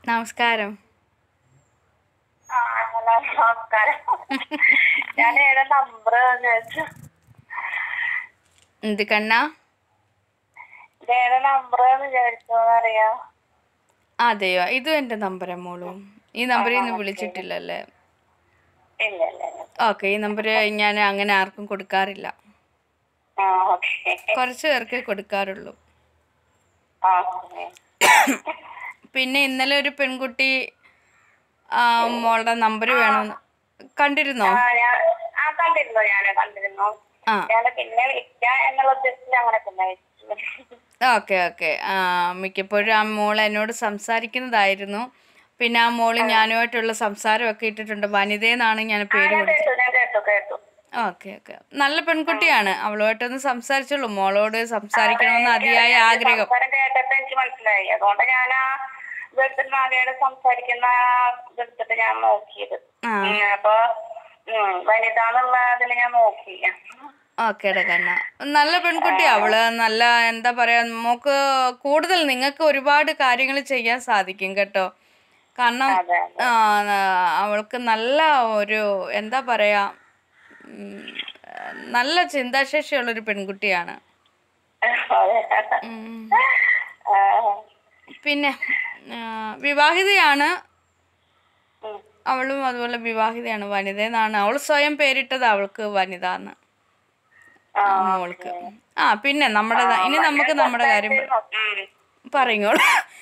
നമസ്കാരം ആ, ഹലോ നമസ്കാരം ഞാൻ ഏതാ നമ്പർ ചോദിച്ചു എന്ത് കണ്ണ ഇത് ഏതാ നമ്പർ വിചാരിച്ചു അറിയാ അതെയോ ഇതും എൻ്റെ നമ്പറാ മോളു ഈ നമ്പറിൽ നിന്ന് വിളിച്ചിട്ടില്ലല്ലേ ഇല്ല ഇല്ല ഇല്ല ഓക്കെ ഈ നമ്പർ ഞാൻ അങ്ങനെ ആർക്കും കൊടുക്കാറില്ല ആ ഓക്കെ കുറച്ച് പേർക്കേ കൊടുക്കാറുള്ളൂ ആ ഓക്കെ പിന്നെ ഇന്നലെ ഒരു പെൺകുട്ടി ആ, മോളുടെ നമ്പർ വേണമെന്ന് കണ്ടിരുന്നോ ആ ഞാൻ ആ കണ്ടിരുന്നു ഞാൻ കണ്ടിരുന്നു ആ ഞാൻ പിന്നെ വിളിക്കാം എന്നുള്ള ഉദ്ദേശത്തിൽ അങ്ങനെ പിന്നെ വിളിച്ചു. ഓക്കെ ഓക്കെ ആ മിക്കപ്പോഴും ആ മോൾ എന്നോട് സംസാരിക്കുന്നതായിരുന്നു പിന്നെ ആ മോള് ഞാനുമായിട്ടുള്ള സംസാരമൊക്കെ ഇട്ടിട്ടുണ്ട് വനിതയെന്നാണ് ഞാൻ പേര് ഞാൻ കൊടുത്തത് കേട്ടു ഞാൻ കേട്ടു കേട്ടു ഓക്കെ ഓക്കെ നല്ല പെൺകുട്ടിയാണ് അവളുമായിട്ടൊന്ന് സംസാരിച്ചുള്ളൂ മോളോട് സംസാരിക്കണമെന്ന് അതിയായ ആഗ്രഹം സംസാരം കേട്ടപ്പോ എനിക്ക് മനസ്സിലായി അതുകൊണ്ട് ഞാൻ ആ ഇതെടുത്തിട്ട് നാഗയുടെ സംസാരിക്കുന്ന ഇതെടുത്തിട്ട് ഞാൻ നോക്കിയത് ആ ഉം, അപ്പൊ ഉം, വനിത എന്നുള്ള അതിൽ ഞാൻ നോക്കി ഓക്കേടെ കണ്ണ നല്ല പെൺകുട്ടിയാ അവള് നല്ല എന്താ പറയാ മോക്ക് കൂടുതൽ നിങ്ങൾക്ക് ഒരുപാട് കാര്യങ്ങൾ ചെയ്യാൻ സാധിക്കും കേട്ടോ കാരണം അതെ ആ, അവൾക്ക് നല്ല ഒരു എന്താ പറയാ ഉം, നല്ല ചിന്താശേഷിയുള്ളൊരു പെൺകുട്ടിയാണ് അതെ ഉം. ആ, പിന്നെ ആ, വിവാഹിതയാണ് ഉം. അവളും അതുപോലെ വിവാഹിതയാണ് വനിത എന്നാണ് അവൾ സ്വയം പേരിട്ടത് അവൾക്ക് വനിത എന്ന് ആ, മോൾക്ക് ആ പിന്നെ നമ്മുടെ ഇനി നമുക്ക് നമ്മുടെ കാര്യം പ- ഉം. പറഞ്ഞോളൂ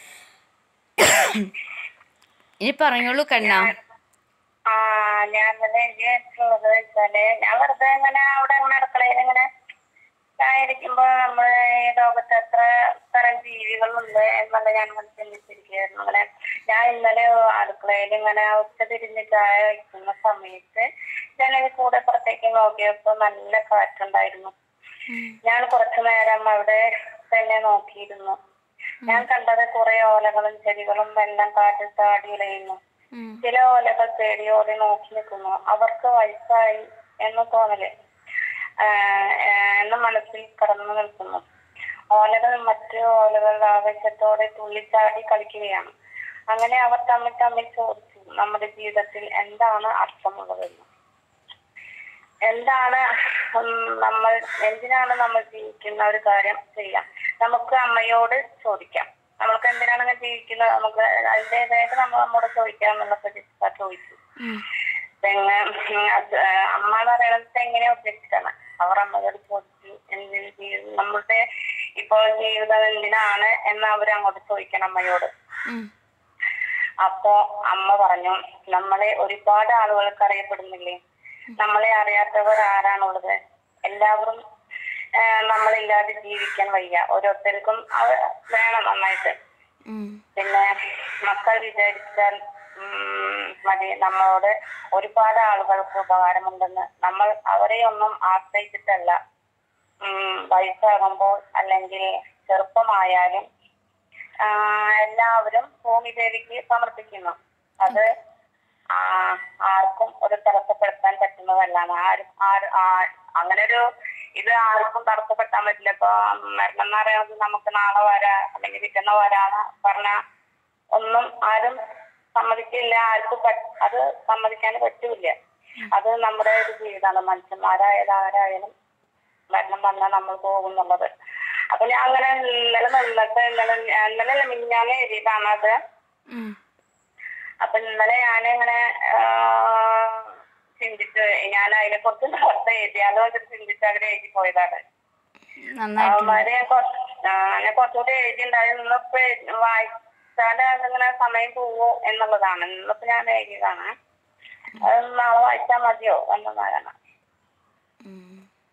ഇനി പറഞ്ഞോളൂ കണ്ണ ആ ഞാൻ ഇന്നലെ വിചാരിച്ചുള്ളത് വെച്ചാല് ഞാൻ വെറുതെ ഇങ്ങനെ അവിടെ ഇങ്ങനെ അടുക്കളയിൽ ഇങ്ങനെ ആയിരിക്കുമ്പോ നമ്മള് ഈ ലോകത്ത് എത്ര തരം ജീവികളുണ്ട് എന്നുള്ള ഞാൻ ഇങ്ങനെ ചിന്തിച്ചിരിക്കുകയായിരുന്നു അങ്ങനെ ഞാൻ ഇന്നലെ അടുക്കളയിൽ ഇങ്ങനെ ഉച്ച തിരിഞ്ഞ് ചായ വയ്ക്കുന്ന സമയത്ത് ജനലിൽ കൂടെ പുറത്തേക്ക് നോക്കിയപ്പോ നല്ല കാറ്റുണ്ടായിരുന്നു ഞാൻ കുറച്ചു നേരം അവിടെ തന്നെ നോക്കിയിരുന്നു ഞാൻ കണ്ടത് കുറെ ഓലകളും ചെടികളും എല്ലാം കാറ്റിൽ ചാടി ഇളയുന്നു ഉം. ചില ഓലകൾ പേടിയോടെ നോക്കി നിൽക്കുന്നു അവർക്ക് വയസ്സായി എന്ന് തോന്നല് ആഹ് ആഹ് എന്ന് മനസ്സിൽ കടന്നു നിൽക്കുന്നു ഓലകൾ മറ്റു ഓലകൾ ആവേശത്തോടെ തുള്ളിച്ചാടി കളിക്കുകയാണ് അങ്ങനെ അവർ തമ്മിൽ തമ്മിൽ ചോദിച്ചു നമ്മുടെ ജീവിതത്തിൽ എന്താണ് അർത്ഥമുള്ളതെന്ന് എന്താണ് ഉം, നമ്മൾ എന്തിനാണ് നമ്മൾ ജീവിക്കുന്ന ഒരു കാര്യം ചെയ്യാം നമുക്ക് അമ്മയോട് ചോദിക്കാം നമ്മൾക്ക് എന്തിനാണ് ഇങ്ങനെ ജീവിക്കുന്നത് നമുക്ക് അതിൻ്റെതായിട്ട് നമ്മൾ നമ്മോട് ചോദിക്കാം എന്നുള്ള പ്രതീക്ഷ ചോദിച്ചു ഉം. പിന്നെ ഉം, അത്, ആ, അമ്മ എന്ന് പറയുന്നത് എങ്ങനെ ഉദ്ദേശിച്ചാണ് അവർ അമ്മയോട് ചോദിച്ചു എന്തിന് ജീവി- നമ്മളുടെ ഇപ്പോൾ ജീവിതം എന്തിനാണ് എന്ന് അവർ അങ്ങോട്ട് ചോദിക്കണം അമ്മയോട് ഉം. അപ്പോ അമ്മ പറഞ്ഞു നമ്മളെ ഒരുപാട് ആളുകൾക്ക് അറിയപ്പെടുന്നില്ലേ നമ്മളെ അറിയാത്തവർ ആരാണുള്ളത് എല്ലാവരും ആ, നമ്മളില്ലാതെ ജീവിക്കാൻ വയ്യ ഓരോരുത്തർക്കും അത് വേണം നന്നായിട്ട് ഉം. പിന്നെ മക്കൾ വിചാരിച്ചാൽ ഉം, മതി നമ്മളോട് ഒരുപാട് ആളുകൾക്ക് ഉപകാരമുണ്ടെന്ന് നമ്മൾ അവരെ ഒന്നും ആശ്രയിച്ചിട്ടല്ല ഉം, വയസ്സാകുമ്പോൾ അല്ലെങ്കിൽ ചെറുപ്പമായാലും ആ, എല്ലാവരും ഭൂമി ദേവിക്ക് സമർപ്പിക്കുന്നു അത് ആ, ആർക്കും ഒരു തടസ്സപ്പെടുത്താൻ പറ്റുന്നതല്ല ആരും ആര് ആ- അങ്ങനെ ഒരു ഇത് ആർക്കും തടസ്സപ്പെടുത്താൻ പറ്റില്ല ഇപ്പൊ മരണം എന്ന് പറയുന്നത് നമുക്ക് നാളെ വരാ അല്ലെങ്കിൽ പിറ്റേന്ന് വരാന്ന് പറഞ്ഞ ഒന്നും ആരും സമ്മതിക്കില്ല ആർക്കും പറ്റ- അത് സമ്മതിക്കാൻ പറ്റൂല അത് നമ്മുടെ ഒരു ജീവിതമാണ് മനുഷ്യന്മാരായാലും ആരായാലും മരണം വന്നാൽ നമ്മൾ പോകുന്നുള്ളത് അപ്പൊ ഞാൻ അങ്ങനെ ഇന്നലെ നിന്നിട്ട് ഇന്നലെ ഇന്നലെ അല്ല, മിനിഞ്ഞാന്ന് എഴുതിയതാണ് അത് ഉം. അപ്പൊ അപ്പൊ ഇന്നലെ ഞാനിങ്ങനെ ആ, ചിന്തിച്ച് ഞാൻ അതിനെ കുറിച്ച് നേരത്തെ എഴുതിയാലോ എന്ന് ചിന്തിച്ച് അങ്ങനെ എഴുതി പോയതാണ് നന്നായിട്ട് അവന്മാര് ഞാൻ കുറച്ച് ആ, ഞാൻ കുറച്ചുകൂടി എഴുതിണ്ടായിരുന്നു ഇന്നിപ്പോ വായിച്ചാല് അതിങ്ങനെ സമയം പോവോ എന്നുള്ളതാണ് ഇന്നിപ്പോ ഞാൻ എഴുതിയതാണ് അത് നാളെ വായിച്ചാൽ മതിയോ എന്നതാണ് ഉം.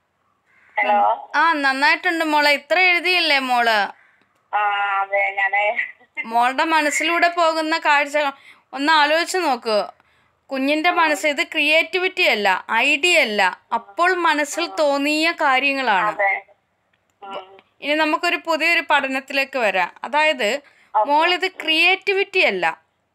ഹലോ ആ നന്നായിട്ടുണ്ട് മോളെ ഇത്ര എഴുതിയില്ലേ മോള് ആ അതെ ഞാന് മോളുടെ മനസ്സിലൂടെ പോകുന്ന കാഴ്ച ഒന്ന് ആലോചിച്ച് നോക്ക് കുഞ്ഞിന്റെ മനസ്സ് ഇത് ക്രിയേറ്റിവിറ്റി അല്ല ഐഡിയ അല്ല അപ്പോൾ മനസ്സിൽ തോന്നിയ കാര്യങ്ങളാണ് അതെ ഉം. ഇനി നമുക്കൊരു പുതിയൊരു പഠനത്തിലേക്ക് വരാം അതായത് മോൾ ഇത് ക്രിയേറ്റിവിറ്റി അല്ല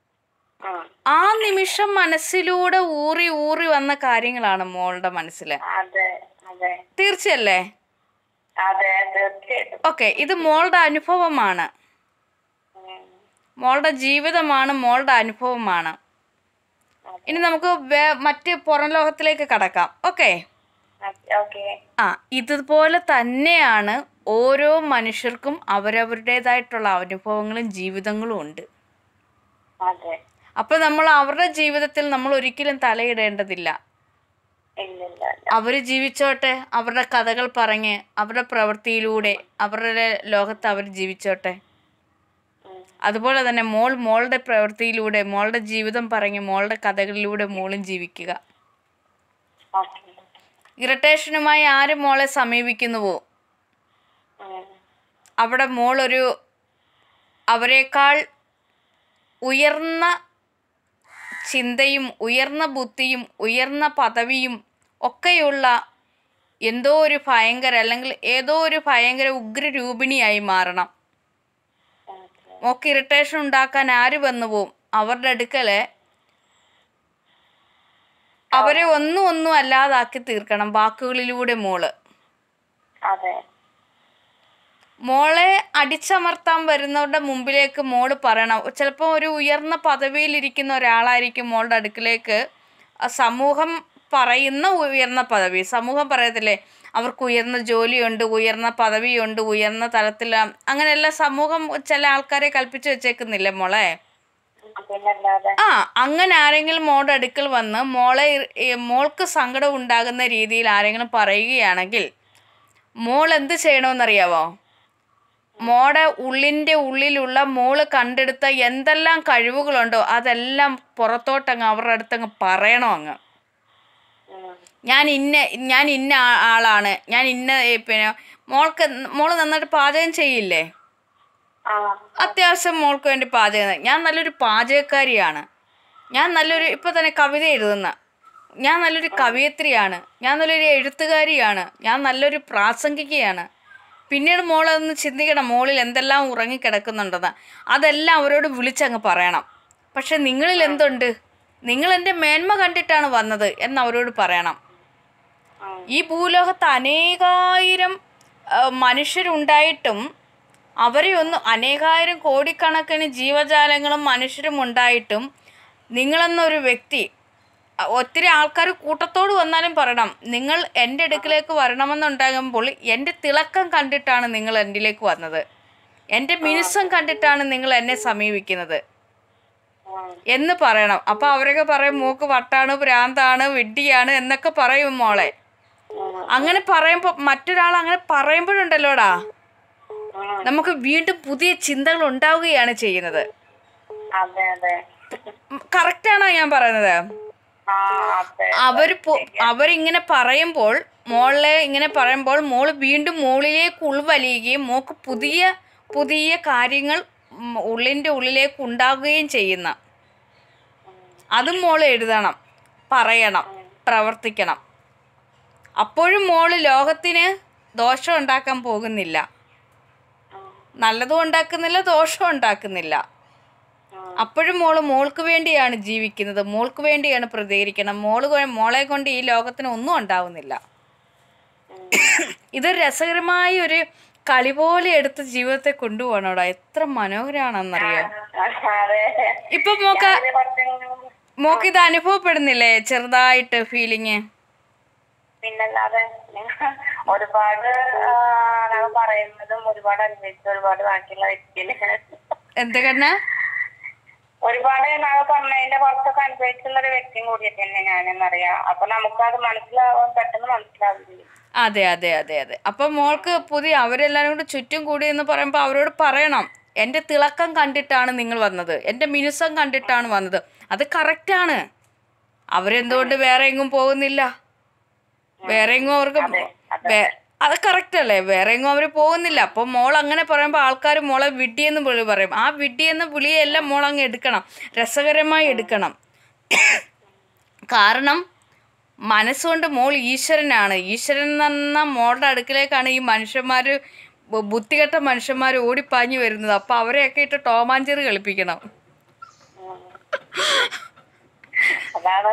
ഉം. ആ നിമിഷം മനസ്സിലൂടെ ഊറി ഊറി വന്ന കാര്യങ്ങളാണ് മോളുടെ മനസ്സിൽ അതെ അതെ തീർച്ചയല്ലേ അതെ തീർച്ചയായിട്ടും ഓക്കെ ഇത് മോളുടെ അനുഭവമാണ് ഉം. മോളുടെ ജീവിതമാണ് മോളുടെ അനുഭവമാണ് ഇനി നമുക്ക് വേ- മറ്റ് പുറം ലോകത്തിലേക്ക് കടക്കാം ഓക്കെ ഓക്കെ ആ ഇതുപോലെ തന്നെയാണ് ഓരോ മനുഷ്യർക്കും അവരവരുടേതായിട്ടുള്ള അനുഭവങ്ങളും ജീവിതങ്ങളും ഉണ്ട് അതെ അപ്പോൾ നമ്മൾ അവരുടെ ജീവിതത്തിൽ നമ്മൾ ഒരിക്കലും തലയിടേണ്ടതില്ല ഇല്ലില്ല അവർ ജീവിച്ചോട്ടെ അവരുടെ കഥകൾ പറഞ്ഞ് അവരുടെ പ്രവൃത്തിയിലൂടെ അവരുടെ ലോകത്ത് അവർ ജീവിച്ചോട്ടെ ഉം. അതുപോലെ തന്നെ മോൾ മോളുടെ പ്രവൃത്തിയിലൂടെ മോളുടെ ജീവിതം പറഞ്ഞ് മോളുടെ കഥകളിലൂടെ മോളും ജീവിക്കുക ഓക്കെ ഇറിറ്റേഷനുമായി ആര് മോളെ സമീപിക്കുന്നുവോ ഉം. അവിടെ മോളൊരു അവരെക്കാൾ ഉയർന്ന ചിന്തയും ഉയർന്ന ബുദ്ധിയും ഉയർന്ന പദവിയും ഒക്കെയുള്ള എന്തോ ഒരു ഭയങ്കര അല്ലെങ്കിൽ ഏതോ ഒരു ഭയങ്കര ഉഗ്രരൂപിണിയായി മാറണം ഓക്കെ മോക്ക് ഇറിറ്റേഷൻ ഉണ്ടാക്കാൻ ആര് വന്നു പോവും അവരുടെ അടുക്കല് അവരെ ഒന്നും ഒന്നും അല്ലാതാക്കി തീർക്കണം വാക്കുകളിലൂടെ മോള് അതെ മോളെ അടിച്ചമർത്താൻ വരുന്നവരുടെ മുമ്പിലേക്ക് മോള് പറയണം ചിലപ്പോൾ ഒരു ഉയർന്ന പദവിയിലിരിക്കുന്ന ഒരാളായിരിക്കും മോളുടെ അടുക്കിലേക്ക് ആ സമൂഹം പറയുന്ന ഉയർന്ന പദവി സമൂഹം പറയത്തില്ലേ അവർക്ക് ഉയർന്ന ജോലിയുണ്ട് ഉയർന്ന പദവിയുണ്ട് ഉയർന്ന തലത്തിൽ അങ്ങനെയെല്ലാം സമൂഹം ചില ആൾക്കാരെ കൽപ്പിച്ചു വെച്ചേക്കുന്നില്ലേ മോളെ പിന്നല്ലാതെ ആ അങ്ങനെ ആരെങ്കിലും മോളുടെ അടുക്കൽ വന്ന് മോളെ ഇ- ഈ മോൾക്ക് സങ്കടം ഉണ്ടാകുന്ന രീതിയിൽ ആരെങ്കിലും പറയുകയാണെങ്കിൽ മോൾ എന്ത് ചെയ്യണമെന്നറിയാവോ മോടെ ഉള്ളിൻ്റെ ഉള്ളിലുള്ള മോള് കണ്ടെടുത്ത എന്തെല്ലാം കഴിവുകളുണ്ടോ അതെല്ലാം പുറത്തോട്ടങ്ങ് അവരുടെ അടുത്തങ്ങ് പറയണം അങ്ങ് ഉം. ഞാൻ ഇന്ന ഞാൻ ഇന്ന ആ- ആളാണ് ഞാൻ ഇന്ന ഏ, പിന്നെ മോൾക്ക് മോള് നന്നായിട്ട് പാചകം ചെയ്യില്ലേ ആ അത്യാവശ്യം മോൾക്ക് വേണ്ടി പാചകം ഞാൻ നല്ലൊരു പാചകക്കാരിയാണ് ഞാൻ നല്ലൊരു ഇപ്പൊ തന്നെ കവിത എഴുതുന്ന ഞാൻ നല്ലൊരു കവയത്രിയാണ് ഞാൻ നല്ലൊരു എഴുത്തുകാരിയാണ് ഞാൻ നല്ലൊരു പ്രാസംഗികയാണ് പിന്നീട് മോളൊന്ന് ചിന്തിക്കണം മോളിൽ എന്തെല്ലാം ഉറങ്ങിക്കിടക്കുന്നുണ്ടെന്ന് അതെല്ലാം അവരോട് വിളിച്ചങ്ങ് പറയണം പക്ഷെ നിങ്ങളിൽ എന്തുണ്ട് നിങ്ങൾ എൻ്റെ മേന്മ കണ്ടിട്ടാണ് വന്നത് എന്ന് അവരോട് പറയണം ഉം. ഈ ഭൂലോകത്ത് അനേകായിരം ആ, മനുഷ്യരുണ്ടായിട്ടും അവരെ ഒന്ന് അനേകായിരം കോടിക്കണക്കിന് ജീവജാലങ്ങളും മനുഷ്യരും ഉണ്ടായിട്ടും നിങ്ങളെന്നൊരു വ്യക്തി അ, ഒത്തിരി ആൾക്കാർ കൂട്ടത്തോട് വന്നാലും പറയണം നിങ്ങൾ എൻ്റെ അടുക്കിലേക്ക് വരണമെന്നുണ്ടാകുമ്പോൾ എൻ്റെ തിളക്കം കണ്ടിട്ടാണ് നിങ്ങൾ എന്നിലേക്ക് വന്നത് എൻ്റെ മിനുസം കണ്ടിട്ടാണ് നിങ്ങൾ എന്നെ സമീപിക്കുന്നത് ഉം. എന്ന് പറയണം അപ്പൊ അവരൊക്കെ പറയും മൂക്ക് വട്ടാണ് ഭ്രാന്താണ് വിഡ്ഢിയാണ് എന്നൊക്കെ പറയും മോളെ ഉം. അങ്ങനെ പറയുമ്പോ മറ്റൊരാൾ അങ്ങനെ പറയുമ്പോഴുണ്ടല്ലോടാ ഉം. നമുക്ക് വീണ്ടും പുതിയ ചിന്തകൾ ഉണ്ടാവുകയാണ് ചെയ്യുന്നത് അതെ അതെ കറക്റ്റാണോ ഞാൻ പറയുന്നത് ആ അതെ അവര് പൊ- അവരിങ്ങനെ പറയുമ്പോൾ മോളെ ഇങ്ങനെ പറയുമ്പോൾ മോള് വീണ്ടും മോളിലേക്ക് ഉൾവലിയുകയും മോക്ക് പുതിയ പുതിയ കാര്യങ്ങൾ ഉം ഉള്ളിൻ്റെ ഉള്ളിലേക്ക് ഉണ്ടാവുകയും ചെയ്യുന്ന അതും മോൾ എഴുതണം പറയണം പ്രവർത്തിക്കണം അപ്പോഴും മോള് ലോകത്തിന് ദോഷം ഉണ്ടാക്കാൻ പോകുന്നില്ല ഉം. നല്ലതും ഉണ്ടാക്കുന്നില്ല ദോഷവും ഉണ്ടാക്കുന്നില്ല ഉം. അപ്പോഴും മോള് മോൾക്ക് വേണ്ടിയാണ് ജീവിക്കുന്നത് മോൾക്ക് വേണ്ടിയാണ് പ്രതികരിക്കണം മോള് കൊ- മോളെ കൊണ്ട് ഈ ലോകത്തിന് ഒന്നും ഉണ്ടാവുന്നില്ല ഇത് രസകരമായ ഒരു കളി പോലെ എടുത്ത് ജീവിതത്തെ കൊണ്ടുപോകണോടാ എത്ര മനോഹരാണെന്നറിയോ അതെ ഇപ്പൊ മോക്ക് ഇത് കുറച്ചും മോക്ക് ഇത് അനുഭവപ്പെടുന്നില്ലേ ചെറുതായിട്ട് ഫീലിങ് പിന്നല്ലാതെ ഒരുപാട് ആ, ഞങ്ങൾ പറയുന്നതും ഒരുപാട് അനുഭവിച്ചു ഒരുപാട് ബാക്കിയുള്ള വ്യക്തിയില് എന്താ കണ്ണ ഒരുപാട് ഞങ്ങൾ പറഞ്ഞതിന്റെ കുറച്ചൊക്കെ അനുഭവിച്ചുള്ള ഒരു വ്യക്തിയും കൂടിയൊക്കെ തന്നെ ഞാനെന്നറിയാം അപ്പൊ നമുക്കത് മനസ്സിലാവാൻ പെട്ടെന്ന് മനസ്സിലാവില്ല അതെ അതെ അതെ അതെ അപ്പൊ മോൾക്ക് പുതിയ അവരെല്ലാരും കൂടെ ചുറ്റും കൂടി എന്ന് പറയുമ്പോൾ അവരോട് പറയണം എൻ്റെ തിളക്കം കണ്ടിട്ടാണ് നിങ്ങൾ വന്നത് എൻ്റെ മിനുസം കണ്ടിട്ടാണ് വന്നത് അത് കറക്റ്റാണ് അവരെന്തുകൊണ്ട് വേറെ എങ്ങും പോകുന്നില്ല വേറെ എങ്ങും അവർക്ക് വേ- അത് കറക്റ്റ് അല്ലേ വേറെ എങ്ങും അവർ പോകുന്നില്ല അപ്പൊ മോൾ അങ്ങനെ പറയുമ്പോൾ ആൾക്കാർ മോളെ വിഡ്ഢിയെന്ന് വിളി പറയും ആ വിഡ്ഢിയെന്ന വിളിയെല്ലാം മോൾ അങ്ങ് എടുക്കണം രസകരമായി എടുക്കണം കാരണം മനസ്സുകൊണ്ട് മോൾ ഈശ്വരനാണ് ഈശ്വരൻ എന്ന മോളുടെ അടുക്കിലേക്കാണ് ഈ മനുഷ്യന്മാർ ബുദ്ധികെട്ട മനുഷ്യന്മാർ ഓടിപ്പാഞ്ഞു വരുന്നത് അപ്പൊ അവരെയൊക്കെ ഇട്ട് ടോമാഞ്ചേറി കളിപ്പിക്കണം അതാണ്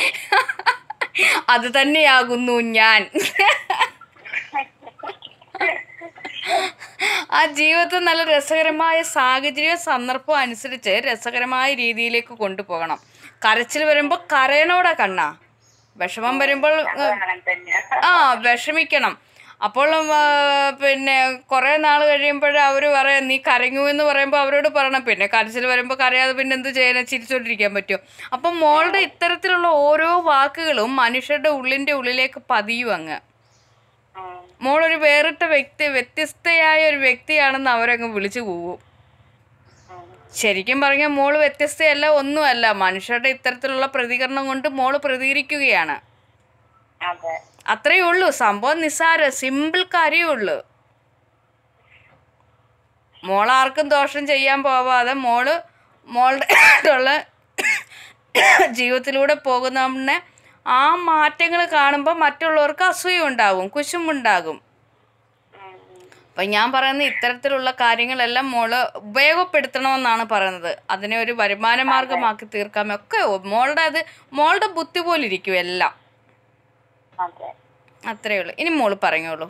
അത് തന്നെയാകുന്നു ഞാൻ ആ ജീവിതത്തെ നല്ല രസകരമായ സാഹചര്യവും സന്ദർഭവും അനുസരിച്ച് രസകരമായ രീതിയിലേക്ക് കൊണ്ടുപോകണം കരച്ചിൽ വരുമ്പോൾ കരയണോടാ കണ്ണാ വിഷമം വരുമ്പോൾ ഏ, അങ്ങനെ തന്നെയാ ആ വിഷമിക്കണം അപ്പോൾ ആ, പിന്നെ കുറേ നാൾ കഴിയുമ്പോൾ അവർ പറയാം നീ കരങ്ങു എന്ന് പറയുമ്പോൾ അവരോട് പറയണം പിന്നെ കരച്ചിൽ വരുമ്പോൾ കരയാതെ പിന്നെ എന്ത് ചെയ്യാൻ ചിരിച്ചോണ്ടിരിക്കാൻ പറ്റും അപ്പം മോളുടെ ഇത്തരത്തിലുള്ള ഓരോ വാക്കുകളും മനുഷ്യരുടെ ഉള്ളിൻ്റെ ഉള്ളിലേക്ക് പതിയും അങ്ങ് ഉം. മോളൊരു വേറിട്ട വ്യക്തി വ്യത്യസ്തയായ ഒരു വ്യക്തിയാണെന്ന് അവരങ്ങ് വിളിച്ചു പോവും ഉം. ശരിക്കും പറഞ്ഞാൽ മോള് വ്യത്യസ്തയല്ല ഒന്നുമല്ല മനുഷ്യരുടെ ഇത്തരത്തിലുള്ള പ്രതികരണം കൊണ്ട് മോള് പ്രതികരിക്കുകയാണ് അതെ അത്രയേ ഉള്ളൂ സംഭവം നിസ്സാര സിമ്പിൾ കാര്യമേ ഉള്ളൂ മോൾ ആർക്കും ദോഷം ചെയ്യാൻ പോവാതെ മോള് മോളുടെ ഉള്ള ജീവിതത്തിലൂടെ പോകുന്നതിനെ ആ മാറ്റങ്ങൾ കാണുമ്പോൾ മറ്റുള്ളവർക്ക് അസൂയ ഉണ്ടാകും കുശുമ്പുണ്ടാകും ഉം. ഉം. അപ്പം ഞാൻ പറയുന്ന ഇത്തരത്തിലുള്ള കാര്യങ്ങളെല്ലാം മോള് ഉപയോഗപ്പെടുത്തണമെന്നാണ് പറയുന്നത് അതിനെ ഒരു വരുമാന മാർഗമാക്കി തീർക്കാം ഒക്കെ മോളുടെ അത് മോളുടെ ബുദ്ധി പോലിരിക്കും എല്ലാം അതെ അത്രേ ഉള്ളൂ ഇനി മോള് പറഞ്ഞോളൂ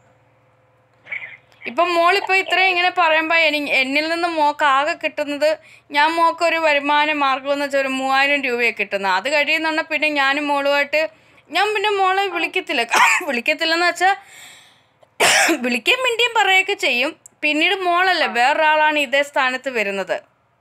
ഇപ്പം മോളിപ്പോൾ ഇത്രയും ഇങ്ങനെ പറയുമ്പോൾ എനി എന്നിൽ നിന്ന് മോക്ക് ആകെ കിട്ടുന്നത് ഞാൻ മോക്ക് ഒരു വരുമാന മാർഗം എന്ന് വെച്ചാൽ ഒരു മൂവായിരം രൂപയാണ് കിട്ടുന്നത് അത് കഴിയുന്നുണ്ടെങ്കിൽ പിന്നെ ഞാനും മോളുമായിട്ട് ഞാൻ പിന്നെ മോളെ വിളിക്കത്തില്ല വിളിക്കത്തില്ലെന്ന് വെച്ചാൽ വിളിക്കുകയും മിണ്ടിയും പറയുകയൊക്കെ ചെയ്യും പിന്നീട് മോളല്ലേ വേറൊരാളാണ് ഇതേ സ്ഥാനത്ത് വരുന്നത്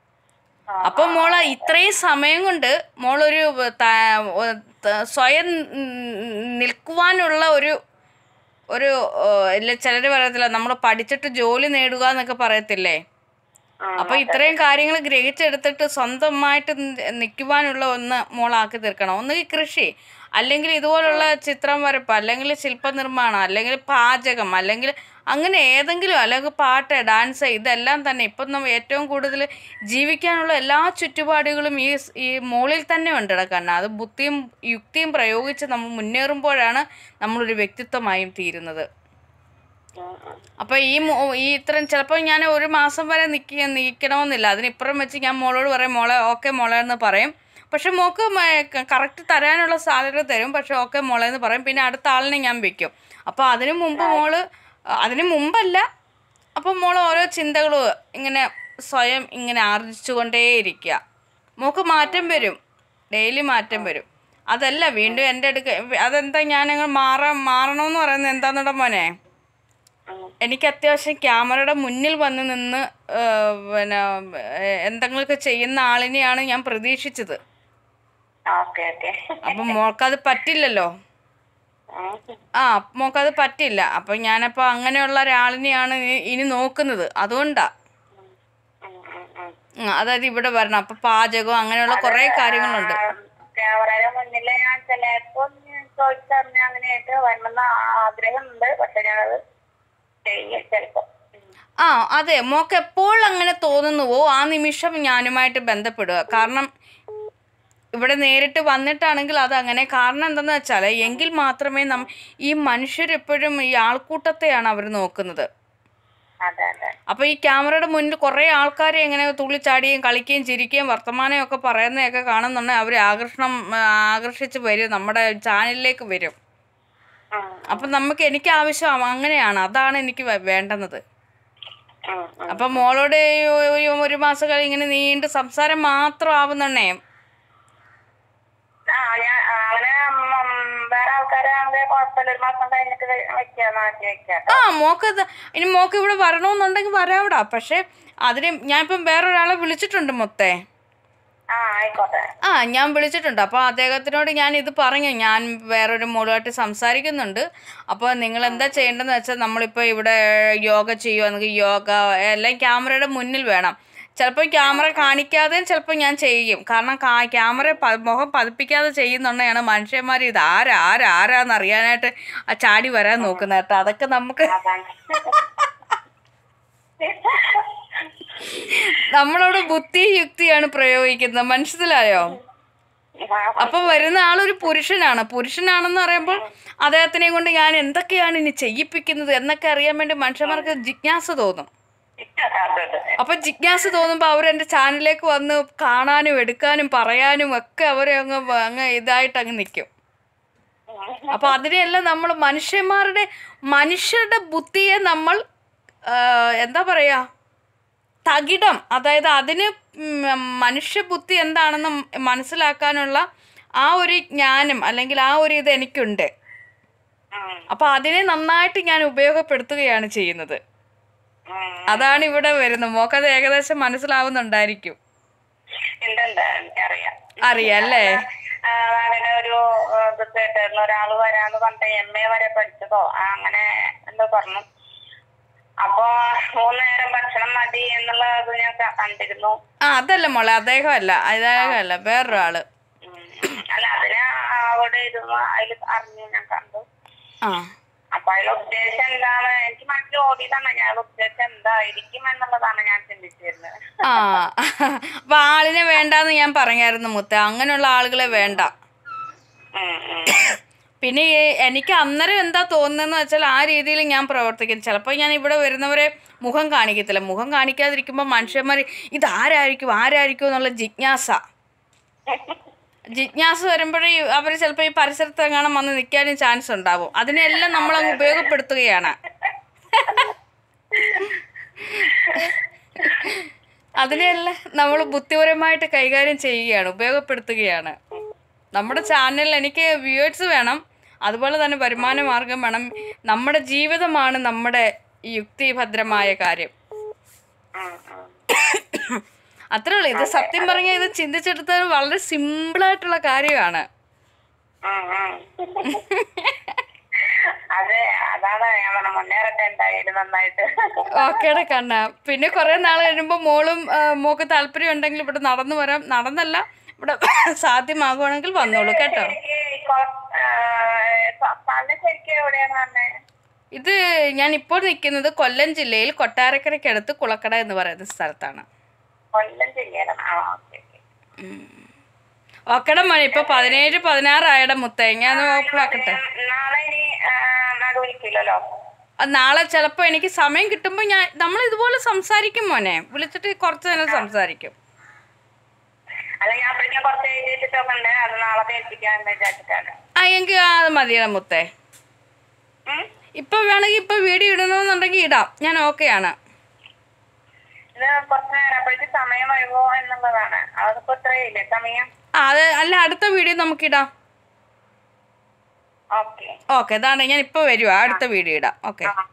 അപ്പം മോള് ഇത്രയും സമയം കൊണ്ട് മോളൊരു ത- ഒ- ത- സ്വയം നിൽക്കുവാനുള്ള ഒരു ഒരു ഇല്ല ചിലർ പറയത്തില്ല നമ്മൾ പഠിച്ചിട്ട് ജോലി നേടുക എന്നൊക്കെ പറയത്തില്ലേ ഉം. അപ്പൊ ഇത്രയും കാര്യങ്ങൾ ഗ്രഹിച്ചെടുത്തിട്ട് സ്വന്തമായിട്ട് നിൽക്കുവാനുള്ള ഒന്ന് മോളാക്കി തീർക്കണം ഒന്നുകിൽ കൃഷി അല്ലെങ്കിൽ ഇതുപോലുള്ള ചിത്രം വരപ്പ് അല്ലെങ്കിൽ ശില്പനിർമ്മാണം അല്ലെങ്കിൽ പാചകം അല്ലെങ്കിൽ അങ്ങനെ ഏതെങ്കിലും അല്ലെങ്കിൽ പാട്ട് ഡാൻസ് ഇതെല്ലാം തന്നെ ഇപ്പം നമ്മ ഏറ്റവും കൂടുതൽ ജീവിക്കാനുള്ള എല്ലാ ചുറ്റുപാടുകളും ഈ സ്- ഈ മോളിൽ തന്നെ ഉണ്ട് കിടക്കാൻ അത് ബുദ്ധിയും യുക്തിയും പ്രയോഗിച്ച് നമ്മൾ മുന്നേറുമ്പോഴാണ് നമ്മളൊരു വ്യക്തിത്വമായും തീരുന്നത് ഉം. ഉം. അപ്പോൾ ഈ മോ- ഈ ഇത്രയും ചിലപ്പോൾ ഞാൻ ഒരു മാസം വരെ നിൽക്ക നിൽക്കണമെന്നില്ല അതിനിപ്പുറം വെച്ച് ഞാൻ മോളോട് പറയും മോളെ ഓക്കെ മോളെ എന്ന് പറയും പക്ഷെ മോക്ക് കറക്റ്റ് തരാനുള്ള സാലറി തരും പക്ഷെ ഓക്കെ മോളെ എന്ന് പറയും പിന്നെ അടുത്ത ആളിനെ ഞാൻ വെക്കും അപ്പോൾ അതിനു മുമ്പ് മോള് അതിന് മുമ്പല്ല അപ്പം മോൾ ഓരോ ചിന്തകളും ഇങ്ങനെ സ്വയം ഇങ്ങനെ ആർജിച്ചുകൊണ്ടേയിരിക്കുക മോക്ക് മാറ്റം വരും ഡെയിലി മാറ്റം വരും അതല്ല വീണ്ടും എൻ്റെ അടുക്ക അതെന്താ ഞാനങ്ങൾ മാറാൻ മാറണമെന്ന് പറയുന്നത് എന്താണെന്നുണ്ട മോനെ ഉം. എനിക്ക് അത്യാവശ്യം ക്യാമറയുടെ മുന്നിൽ വന്ന് നിന്ന് ആ, പിന്നെ ഏ, എന്തെങ്കിലുമൊക്കെ ചെയ്യുന്ന ആളിനെയാണ് ഞാൻ പ്രതീക്ഷിച്ചത് ഓക്കെ ഓക്കെ അപ്പം മോൾക്കത് പറ്റില്ലല്ലോ ഉം. ആ മോൾക്കത് പറ്റില്ല അപ്പം ഞാനപ്പോൾ അങ്ങനെയുള്ള ഒരാളിനെയാണ് ഇനി- ഇനി നോക്കുന്നത് അതുകൊണ്ടാ ഉം. ഉം. ഉം. ഉം, അതായത് ഇവിടെ വരണം അപ്പം പാചകം അങ്ങനെയുള്ള കുറേ കാര്യങ്ങളുണ്ട് ക്യാമറയുടെ മുന്നിൽ ഞാൻ ചിലപ്പോ ചോദിച്ചറിഞ്ഞ അങ്ങനെയായിട്ട് വരണമെന്ന് ആഗ്രഹമുണ്ട് പക്ഷെ ഞാനത് ചെയ്യും ചിലപ്പോ ഉം. ആ അതെ മോക്ക് എപ്പോൾ അങ്ങനെ തോന്നുന്നുവോ ആ നിമിഷം ഞാനുമായിട്ട് ബന്ധപ്പെടുക കാരണം ഇവിടെ നേരിട്ട് വന്നിട്ടാണെങ്കിൽ അത് അങ്ങനെ കാരണം എന്തെന്ന് വെച്ചാൽ എങ്കിൽ മാത്രമേ നം ഈ മനുഷ്യരെപ്പോഴും ഈ ആൾക്കൂട്ടത്തെയാണ് അവർ നോക്കുന്നത് അതെ അതെ അപ്പോൾ ഈ ക്യാമറയുടെ മുന്നിൽ കുറേ ആൾക്കാരെ ഇങ്ങനെ തുള്ളിച്ചാടിയും കളിക്കുകയും ചിരിക്കുകയും വർത്തമാനവും ഒക്കെ പറയുന്നതൊക്കെ കാണുന്നുണ്ടെങ്കിൽ അവർ ആകർഷണം ആ, ആകർഷിച്ച് വരും നമ്മുടെ ചാനലിലേക്ക് വരും ഉം. അപ്പം നമുക്ക് എനിക്ക് ആവശ്യം അങ്ങനെയാണ് അതാണ് എനിക്ക് വേ- വേണ്ടുന്നത് ഉം. ഉം. അപ്പം മോളോട് ഈ ഒരു- ഒരു മാസം കഴിഞ്ഞ് ഇങ്ങനെ നീണ്ട് സംസാരം മാത്രം ആവുന്നുണ്ടേ ആ ഞാൻ ആ, അങ്ങനെ ഉം, വേറെ ആൾക്കാരാണെങ്കിൽ കുഴപ്പമില്ല ഒരു മാസം കഴിഞ്ഞിട്ട് വെ- വെക്കാം മാറ്റി വെക്കാം ആ മോക്ക് ഇത് ഇനി മോക്ക് ഇവിടെ വരണമെന്നുണ്ടെങ്കിൽ വരാവിടാ പക്ഷെ അതിന് ഞാനിപ്പം വേറൊരാളെ വിളിച്ചിട്ടുണ്ട് മൊത്തേ ആ ആയിക്കോട്ടെ ആ ഞാൻ വിളിച്ചിട്ടുണ്ട് അപ്പോൾ അദ്ദേഹത്തിനോട് ഞാൻ ഇത് പറഞ്ഞു ഞാൻ വേറൊരു മോളുമായിട്ട് സംസാരിക്കുന്നുണ്ട് അപ്പോൾ നിങ്ങൾ എന്താ ചെയ്യേണ്ടതെന്ന് വെച്ചാൽ നമ്മളിപ്പോൾ ഇവിടെ യോഗ ചെയ്യുവാണെങ്കിൽ യോഗ എല്ലാം ക്യാമറയുടെ മുന്നിൽ വേണം ചിലപ്പോൾ ക്യാമറ കാണിക്കാതെയും ചിലപ്പോൾ ഞാൻ ചെയ്യും കാരണം കാ- ക്യാമറ പ- മുഖം പതിപ്പിക്കാതെ ചെയ്യുന്നുണ്ടെയാണ് മനുഷ്യന്മാർ ഇത് ആരാ ആരാ ആരാന്ന് അറിയാനായിട്ട് ആ ചാടി വരാൻ നോക്കുന്നത് കേട്ടോ അതൊക്കെ നമുക്ക് അതാണ് നമ്മളോട് ബുദ്ധി യുക്തിയാണ് പ്രയോഗിക്കുന്നത് മനസ്സിലായോ ആ, അപ്പൊ വരുന്ന ആളൊരു പുരുഷനാണ് പുരുഷനാണെന്ന് പറയുമ്പോൾ അദ്ദേഹത്തിനെ കൊണ്ട് ഞാൻ എന്തൊക്കെയാണ് ഇനി ചെയ്യിപ്പിക്കുന്നത് എന്നൊക്കെ അറിയാൻ വേണ്ടി മനുഷ്യന്മാർക്ക് ജിജ്ഞാസ തോന്നും അതെ അതെ അപ്പൊ ജിജ്ഞാസ തോന്നുമ്പോൾ അവർ എൻ്റെ ചാനലിലേക്ക് വന്ന് കാണാനും എടുക്കാനും പറയാനും ഒക്കെ അവരെ അങ്ങ് വ- അങ്ങ് ഇതായിട്ട് അങ്ങ് നിൽക്കും അപ്പൊ അതിനെയെല്ലാം നമ്മൾ മനുഷ്യന്മാരുടെ മനുഷ്യരുടെ ബുദ്ധിയെ നമ്മൾ ആ, എന്താ പറയാ തകിടം അതായത് അതിന് ഉം, മനുഷ്യബുദ്ധി എന്താണെന്ന് മനസ്സിലാക്കാനുള്ള ആ ഒരു ജ്ഞാനം അല്ലെങ്കിൽ ആ ഒരു ഇത് എനിക്കുണ്ട് ഉം, അപ്പൊ അതിനെ നന്നായിട്ട് ഞാൻ ഉപയോഗപ്പെടുത്തുകയാണ് ചെയ്യുന്നത് ഉം. അതാണ് ഇവിടെ വരുന്നത് മോക്കത് ഏകദേശം മനസ്സിലാവുന്നുണ്ടായിരിക്കും ഉണ്ടുണ്ട് എനിക്കറിയാം അറിയാം അല്ലേ ആ, അങ്ങനെ ഒരു ആ, ഇത് കേട്ടായിരുന്നു ഒരാള് വരാന്ന് പറഞ്ഞ എം എ വരെ പഠിച്ചതോ ആ, അങ്ങനെ എന്തോ പറഞ്ഞു അപ്പൊ മൂന്ന് നേരം ഭക്ഷണം മതി എന്നുള്ളത് ഞാൻ ക- കണ്ടിരുന്നു ആ അതല്ല മോളെ അദ്ദേഹമല്ല അദ്ദേഹമല്ല വേറൊരാള് ഉം. അല്ല അതിന് അവിടെ ഇരുന്ന് അതിൽ അറിഞ്ഞു ഞാൻ കണ്ടു ആ അപ്പൊ അതിലെ ഉദ്ദേശം എന്താണ് എനിക്ക് മനസ്സിൽ ഓടിയതാണ് ഞാൻ ഉദ്ദേശം എന്തായിരിക്കും എന്നുള്ളതാണ് ഞാൻ ചിന്തിച്ചിരുന്നത് ആ അപ്പൊ ആളിനെ വേണ്ടാന്ന് ഞാൻ പറഞ്ഞായിരുന്നു മുത്ത അങ്ങനെയുള്ള ആളുകളെ വേണ്ട ഉം, ഉം. പിന്നെ ഈ എനിക്ക് അന്നേരം എന്താ തോന്നുന്നതെന്ന് വെച്ചാൽ ആ രീതിയിൽ ഞാൻ പ്രവർത്തിക്കും ചിലപ്പോൾ ഞാൻ ഇവിടെ വരുന്നവരെ മുഖം കാണിക്കത്തില്ല മുഖം കാണിക്കാതിരിക്കുമ്പോൾ മനുഷ്യന്മാർ ഇതാരായിരിക്കും ആരായിരിക്കും എന്നുള്ള ജിജ്ഞാസ ജിജ്ഞാസ വരുമ്പോഴേ അവർ ചിലപ്പോൾ ഈ പരിസരത്ത് എങ്ങാനും വന്ന് നിൽക്കാനും ചാൻസ് ഉണ്ടാവും അതിനെല്ലാം നമ്മൾ അങ്ങ് ഉപയോഗപ്പെടുത്തുകയാണ് അതിനെല്ലാം നമ്മൾ ബുദ്ധിപരമായിട്ട് കൈകാര്യം ചെയ്യുകയാണ് ഉപയോഗപ്പെടുത്തുകയാണ് നമ്മുടെ ചാനലിൽ എനിക്ക് വ്യൂവേഴ്സ് വേണം അതുപോലെ തന്നെ വരുമാന മാർഗം വേണം നമ്മുടെ ജീവിതമാണ് നമ്മുടെ യുക്തിഭദ്രമായ കാര്യം ഉം, ഉം. അത്രേ ഉള്ളൂ ഇത് സത്യം പറഞ്ഞാൽ ഇത് ചിന്തിച്ചെടുത്താൽ വളരെ സിമ്പിളായിട്ടുള്ള കാര്യമാണ് ഉം, ഉം. അതെ അതാണ് ഞാൻ പറഞ്ഞ മുന്നേറട്ടെ എന്തായാലും നന്നായിട്ട് ഓക്കേടെ കണ്ണ പിന്നെ കുറെ നാൾ കഴിയുമ്പോൾ മോളും ആ, മോക്ക് താല്പര്യം ഉണ്ടെങ്കിൽ ഇവിടെ നടന്നു വരാം നടന്നല്ല ഇവിടെ സാധ്യമാകുവാണെങ്കിൽ വന്നോളൂ കേട്ടോ ശരിക്ക് കൊ- ആ, സ- സ്ഥലം ശരിക്കും എവിടെയാണ് പറഞ്ഞേ ഇത് ഞാൻ ഇപ്പോൾ നിൽക്കുന്നത് കൊല്ലം ജില്ലയിൽ കൊട്ടാരക്കരയ്ക്കടുത്ത് കുളക്കട എന്ന് പറയുന്ന സ്ഥലത്താണ് കൊല്ലം ജില്ലയിലാണ് ആ ഓക്കെ ഓക്കേടെ മോനെ ഇപ്പൊ പതിനേഴ് പതിനാറായടെ മുത്തങ്ങ ഒന്ന് ഓപ്പണാക്കട്ടെ നാളെ ഇനി അത് വിളിക്കില്ലല്ലോ അത് നാളെ ചിലപ്പോൾ എനിക്ക് സമയം കിട്ടുമ്പോൾ ഞാൻ നമ്മൾ ഇതുപോലെ സംസാരിക്കും മോനെ വിളിച്ചിട്ട് കുറച്ച് നേരം സംസാരിക്കും അല്ല ഞാൻ പിന്നെ കുറച്ച് എഴുതിയിട്ടൊക്കെ ഉണ്ട് അത് നാളെ കേൾപ്പിക്കാന്ന് വിചാരിച്ചിട്ടാണ് ആ എങ്കിൽ അത് മതിയടാ മുത്തേ ഉം? ഇപ്പൊ വേണമെങ്കിൽ ഇപ്പൊ വീഡിയോ ഇടണമെന്നുണ്ടെങ്കിൽ ഇടാം ഞാൻ ഓക്കെയാണ് ഇത് കുറച്ച് നേരം അപ്പോഴേക്ക് സമയം വരുമോ എന്നുള്ളതാണ് അതിപ്പോ ഇത്രയില്ലേ സമയം ആ അത് അല്ല അടുത്ത വീഡിയോ നമുക്കിടാം ഓക്കെ ഓക്കെ ഇതാണ് ഞാൻ ഇപ്പൊ വരുവാ അടുത്ത വീഡിയോ ഇടാം ഓക്കെ ആ